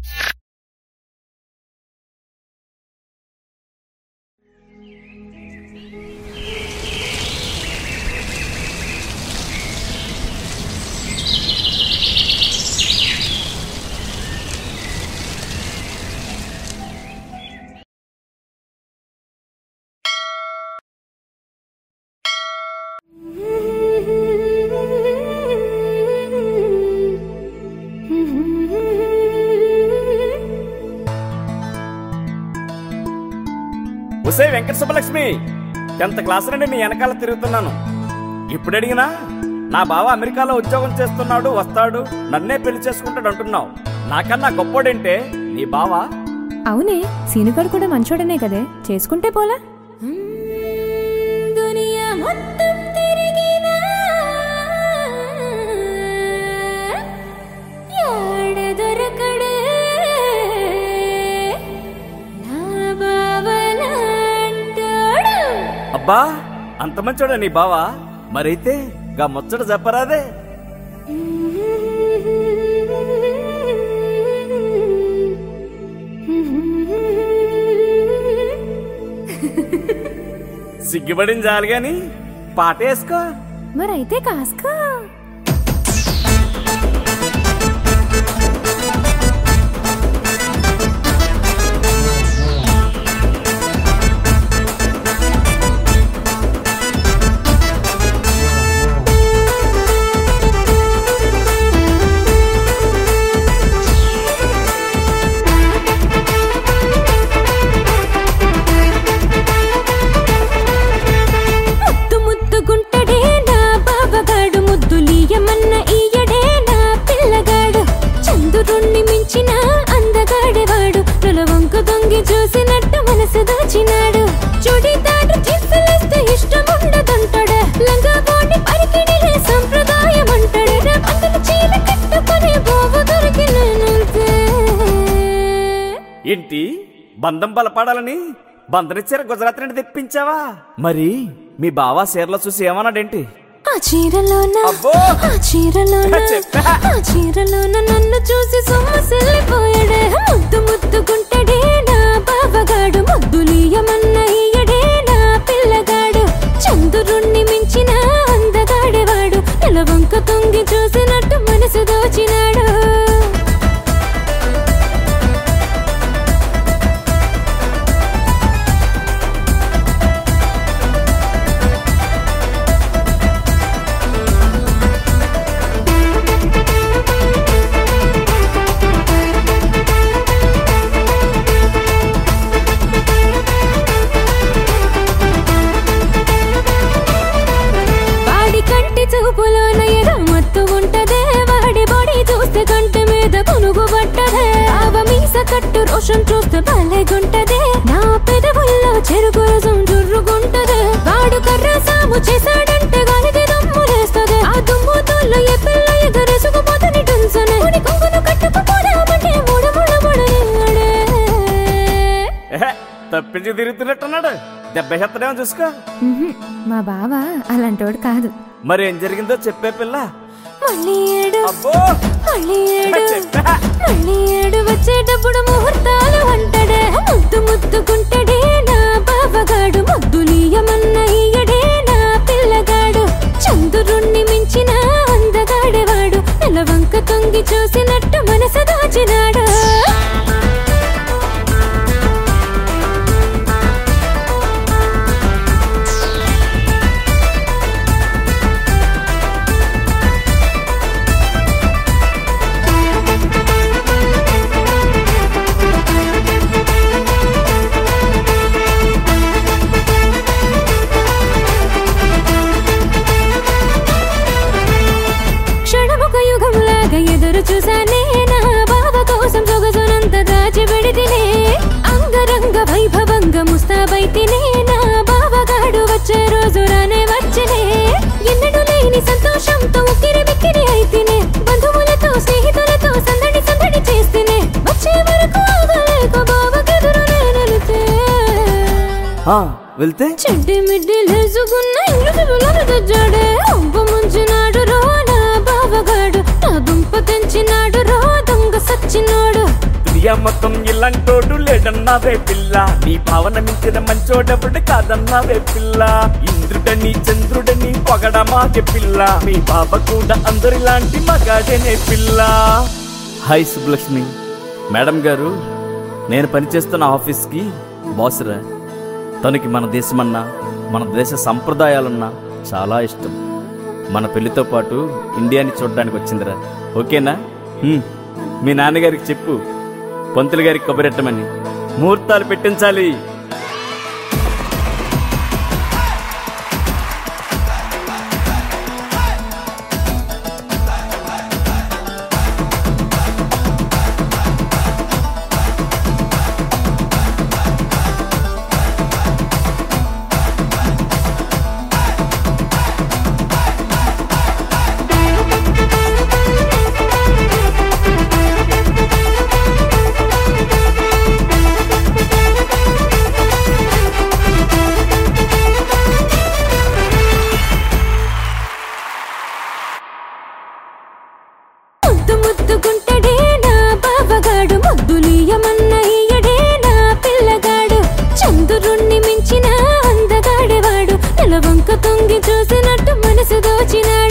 ఉసే Venkata Subbalakshmi tenth class నుండి నీ వెనకాల తిరుగుతున్నాను ఇప్పుడు అడిగినా నా బావ అమెరికాలో ఉద్యోగం చేస్తున్నాడు వస్తాడు నన్నే పెళ్లి చేసుకుంటాడు అంటున్నావు నాకన్నా గొప్పోడంటే నీ బావ అవునే సీనుగాడు కూడా మంచోడనే కదే చేసుకుంటే పోలా దునియా మొత్తం తిరిగినా యాడ దొరకడే నా బావలాంటోడు అబ్బా అంత మంచోడా నీ బావ మరైతే గా ముచ్చట చెప్పరాదే సిగ్గుపడిన చాలు గాని పాట వేసుకో మరైతే కాస్కా ముద్దు ముద్దుగుంటడే నా బావగాడు ముద్దులీయమన్న ఈయడే నా పిల్లగాడు చంద్రుణ్ణి మించిన అందగాడేవాడు వంక దొంగి చూసినట్టు మనసు దోచినాడు చుడిదారు జీన్సులేస్తే ఇష్టం ఉండదంటాడు లంగా బోని పరికిణిలే సంప్రదాయం అంటాడు రేపందులు చీర కట్టుకునే బాబు దొరికినంతే ఏంటి బంధం బలపడాలని బంధనిచ్చారు గుజరాత్ నుండి తెప్పించావా మరి మీ బావ చీరలో చూసి ఏమన్నాడేంటి ఆ చీరలోన అబ్బో! ఆ చీరలోన చెప్పా. ఆ చీరలోన నన్ను చూసి సొమ్మసిల్లిపోయాడే ముద్దు ముద్దుకుంటాడే నా బావగాడు ముద్దులీయమన్న ఈయడే నా పిల్లగాడు చంద్రుణ్ణి మించిన అందగాడేవాడు నెలవంక తొంగి చూసినట్టు మనసు దోచినాడు వాడి కంటి చూపులోన ఏదో మత్తు ఉంటదే వాడి బాడీ చూస్తే కంటి మీద పునుగు పట్టదే ఆవ మీస కట్టు రోషన్ చూస్తే భలేగుంటదే నా పెదవుల్లో చెరుకు రసం జుర్రుగుంటదే వాడు కర్ర సాము చేశాడంటే గాలికి దమ్ములేస్తదే ఆ దుమ్ము తోళ్ళు ఏ పిల్ల ఎగరేసుకుపోతని టెన్సనే ముడి కొంగును కట్టుకుపోదామంటే ముడ ముడ ముడనే ఎహె, తప్పించి తిరుగుతున్నట్టున్నాడు దెబ్బ ఎత్తడేమో చూసుకో ఉహుం, మా బావ అలాంటోడు కాదు మరి ఏం జరిగిందో చెప్పే పిల్ల మళ్ళీ ఏడు అబ్బో మళ్ళీ ఏడు చెప్పా. మళ్ళీ ఏడు వచ్చేటప్పుడు ముహూర్తాలు అంటాడే ముద్దు ముద్దుకుంటాడే నా బావగాడు ముద్దులీయమన్న ఈయడే నా పిల్లగాడు చంద్రుణ్ణి మించిన అందగాడేవాడు నెలవంక తొంగి చూసినట్టు మనసు దాచినాడు క్షణముక యుగంలాగా ఎదురు చూసానే నా బావ కోసం సొగసునంత దాచిపెడితినే అంగరంగ వైభవంగ ముస్తాబైతినే నా బావగాడు వచ్చే రోజు రానే వచ్చనే ఎన్నడూ లేని సంతోషంతో ఉక్కిరి బిక్కిరి అయితినే బంధువులతో స్నేహితులతో సందడి సందడి చేస్తేనే వచ్చే వరకు ఆగలేక బావకెదురు నేనెలితే ఆ, వెళ్తే చెడ్డి మిడ్డి లేసుకున్న ఇంగ్లీషులను తెచ్చాడే ఒంప ముంచినాడు రో నా బావగాడు నా దుంప తెంచినాడు రో దొంగ సచ్చినోడు ఇండియా మొత్తం ఇల్లంటోడు లేడన్నావే పిల్ల నీ భావన మించిన మంచోడెవడు కాదన్నావే పిల్ల ఇంద్రుడని చంద్రుడని పొగడమాకే పిల్ల మీ బాబ కూడా అందరిలాంటి మగాడేనే పిల్ల హాయ్ సుబ్బలక్ష్మి మేడం గారు నేను పనిచేస్తున్న ఆఫీస్కి బాసురా తనకి మన దేశమన్నా మన దేశ సంప్రదాయాలన్నా చాలా ఇష్టం మన పెళ్లితో పాటు ఇండియాని చూడడానికి వచ్చిందిరా ఓకేనా హ్మ్. మీ నాన్నగారికి చెప్పు పంతులు గారికి కబురెట్టమని ముహూర్తాలు పెట్టించాలి ముద్దు ముద్దుకుంటడే నా బావగాడు ముద్దులీయమన్న ఈయడే నా పిల్లగాడు చంద్రుణ్ణి మించిన అందగాడేవాడు నెలవంక తొంగి చూసినట్టు మనసు దోచినాడు